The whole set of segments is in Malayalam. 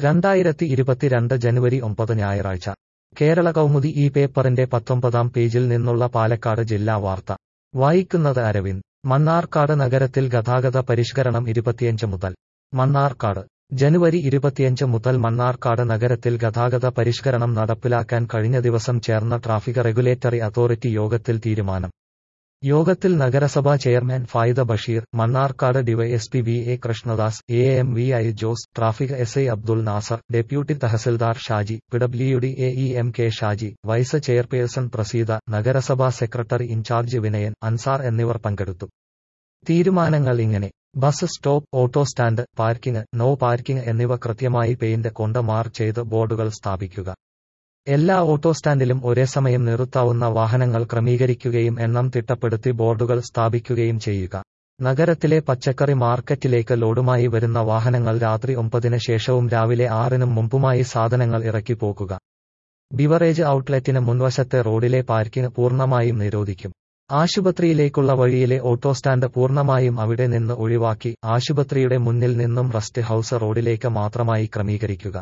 രണ്ടായിരത്തി ഇരുപത്തിരണ്ട് ജനുവരി ഒമ്പത് ഞായറാഴ്ച കേരള കൗമുദി ഈ പേപ്പറിന്റെ പത്തൊമ്പതാം പേജിൽ നിന്നുള്ള പാലക്കാട് ജില്ലാ വാർത്ത വായിക്കുന്നത് അരവിന്ദ് മണ്ണാർക്കാട് നഗരത്തിൽ ഗതാഗത പരിഷ്കരണം ഇരുപത്തിയഞ്ച് മുതൽ മണ്ണാർക്കാട് ജനുവരി ഇരുപത്തിയഞ്ച് മുതൽ മണ്ണാർക്കാട് നഗരത്തിൽ ഗതാഗത പരിഷ്കരണം നടപ്പിലാക്കാൻ കഴിഞ്ഞ ദിവസം ചേർന്ന ട്രാഫിക് റെഗുലേറ്ററി അതോറിറ്റി യോഗത്തിൽ തീരുമാനം യോഗത്തിൽ നഗരസഭാ chairman Faida Basheer Mannarkkad DYSP V A Krishnadas A M V I Jose traffic S I Abdul Nasar deputy tahsildar Shaji PWD A E M K Shaji vice chairperson Praseetha നഗരസഭാ സെക്രട്ടറി ഇൻചാർജ് വിനയൻ അൻസാർ എന്നിവർ പങ്കെടുത്തു തീരുമാനങ്ങൾ ഇങ്ങനെ bus stop auto stand parking no parking എന്നിവ കൃത്യമായി പെയിന്റ് കൊണ്ട് മാർക്ക് ചെയ്ത് ബോർഡുകൾ സ്ഥാപിക്കുക എല്ലാ ഓട്ടോ സ്റ്റാൻഡിലും ഒരേ സമയം നിർത്താവുന്ന വാഹനങ്ങൾ ക്രമീകരിക്കുകയും എണ്ണം തിട്ടപ്പെടുത്തി ബോർഡുകൾ സ്ഥാപിക്കുകയും ചെയ്യുക നഗരത്തിലെ പച്ചക്കറി മാർക്കറ്റിലേക്ക് ലോഡുമായി വരുന്ന വാഹനങ്ങൾ രാത്രി ഒമ്പതിന് ശേഷവും രാവിലെ ആറിനും മുമ്പുമായി സാധനങ്ങൾ ഇറക്കി പോകുക ബിവറേജ് ഔട്ട്ലെറ്റിന് മുൻവശത്തെ റോഡിലെ പാർക്കിംഗ് പൂർണ്ണമായും നിരോധിക്കും ആശുപത്രിയിലേക്കുള്ള വഴിയിലെ ഓട്ടോ സ്റ്റാൻഡ് പൂർണ്ണമായും അവിടെ നിന്ന് ഒഴിവാക്കി ആശുപത്രിയുടെ മുന്നിൽ നിന്നും റസ്റ്റ് ഹൌസ് റോഡിലേക്ക് മാത്രമായി ക്രമീകരിക്കുക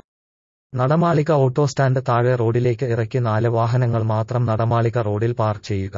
നടമാളിക ഓട്ടോ സ്റ്റാൻഡ് താഴെ റോഡിലേക്ക് ഇറക്കി നാല് വാഹനങ്ങൾ മാത്രം നടമാളിക റോഡിൽ പാർക്ക് ചെയ്യുക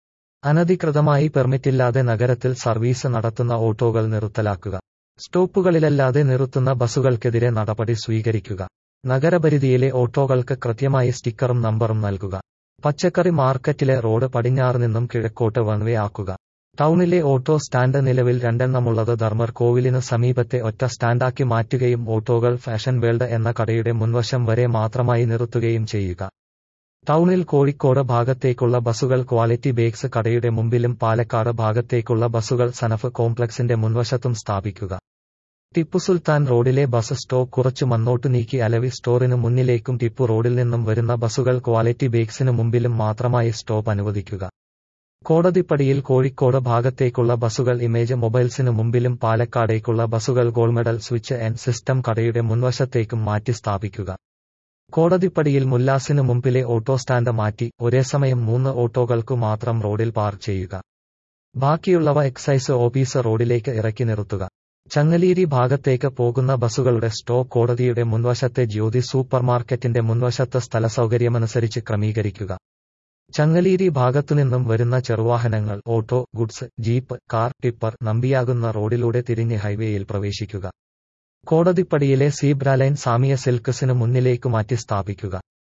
അനധികൃതമായി പെർമിറ്റില്ലാതെ നഗരത്തിൽ സർവീസ് നടത്തുന്ന ഓട്ടോകൾ നിർത്തലാക്കുക സ്റ്റോപ്പുകളിലല്ലാതെ നിർത്തുന്ന ബസ്സുകൾക്കെതിരെ നടപടി സ്വീകരിക്കുക നഗരപരിധിയിലെ ഓട്ടോകൾക്ക് കൃത്യമായി സ്റ്റിക്കറും നമ്പറും നൽകുക പച്ചക്കറി മാർക്കറ്റിലെ റോഡ് പടിഞ്ഞാറ് നിന്നും കിഴക്കോട്ട് വൺവേ ആക്കുക ടൗണിലെ ഓട്ടോ സ്റ്റാൻഡ് നിലവിൽ രണ്ടെണ്ണമുള്ളത് ധർമ്മർ കോവിലിന് സമീപത്തെ ഒറ്റ സ്റ്റാൻഡാക്കി മാറ്റുകയും ഓട്ടോകൾ ഫാഷൻ വേൾഡ് എന്ന കടയുടെ മുൻവശം വരെ മാത്രമായി നിർത്തുകയും ചെയ്യുക ടൗണിൽ കോഴിക്കോട് ഭാഗത്തേക്കുള്ള ബസ്സുകൾ ക്വാളിറ്റി ബേക്സ് കടയുടെ മുമ്പിലും പാലക്കാട് ഭാഗത്തേക്കുള്ള ബസ്സുകൾ സനഫ് കോംപ്ലക്സിന്റെ മുൻവശത്തും സ്ഥാപിക്കുക ടിപ്പു സുൽത്താൻ റോഡിലെ ബസ് സ്റ്റോപ്പ് കുറച്ചു മന്നോട്ടു നീക്കി അലവി സ്റ്റോറിന് മുന്നിലേക്കും ടിപ്പു റോഡിൽ നിന്നും വരുന്ന ബസ്സുകൾ ക്വാളിറ്റി ബേക്സിന് മുമ്പിലും മാത്രമായി സ്റ്റോപ്പ് അനുവദിക്കുക കോടതിപ്പടിയിൽ കോഴിക്കോട് ഭാഗത്തേക്കുള്ള ബസ്സുകൾ ഇമേജ് മൊബൈൽസിന് മുമ്പിലും പാലക്കാടേക്കുള്ള ബസ്സുകൾ ഗോൾമെഡൽ സ്വിച്ച് ആൻഡ് സിസ്റ്റം കടയുടെ മുൻവശത്തേക്കും മാറ്റി സ്ഥാപിക്കുക കോടതിപ്പടിയിൽ മുല്ലാസിന് മുമ്പിലെ ഓട്ടോ സ്റ്റാൻഡ് മാറ്റി ഒരേ സമയം മൂന്ന് ഓട്ടോകൾക്കു മാത്രം റോഡിൽ പാർക്ക് ചെയ്യുക ബാക്കിയുള്ളവ എക്സൈസ് ഓഫീസ് റോഡിലേക്ക് ഇറക്കി നിർത്തുക ചങ്ങലീരി ഭാഗത്തേക്ക് പോകുന്ന ബസ്സുകളുടെ സ്റ്റോപ്പ് കോടതിയുടെ മുൻവശത്തെ ജ്യോതി സൂപ്പർമാർക്കറ്റിന്റെ മുൻവശത്ത് സ്ഥലസൗകര്യമനുസരിച്ച് ക്രമീകരിക്കുക ചങ്ങലീരി ഭാഗത്തുനിന്നും വരുന്ന ചെറുവാഹനങ്ങൾ auto goods jeep car tipper നമ്പിയാകുന്ന റോഡിലൂടെ തിരിഞ്ഞ് ഹൈവേയിൽ പ്രവേശിക്കുക കോടതിപ്പടിയിലെ സീബ്ര ലൈൻ സാമിയ സിൽക്കസിന് മുന്നിലേക്ക് മാറ്റി സ്ഥാപിക്കുക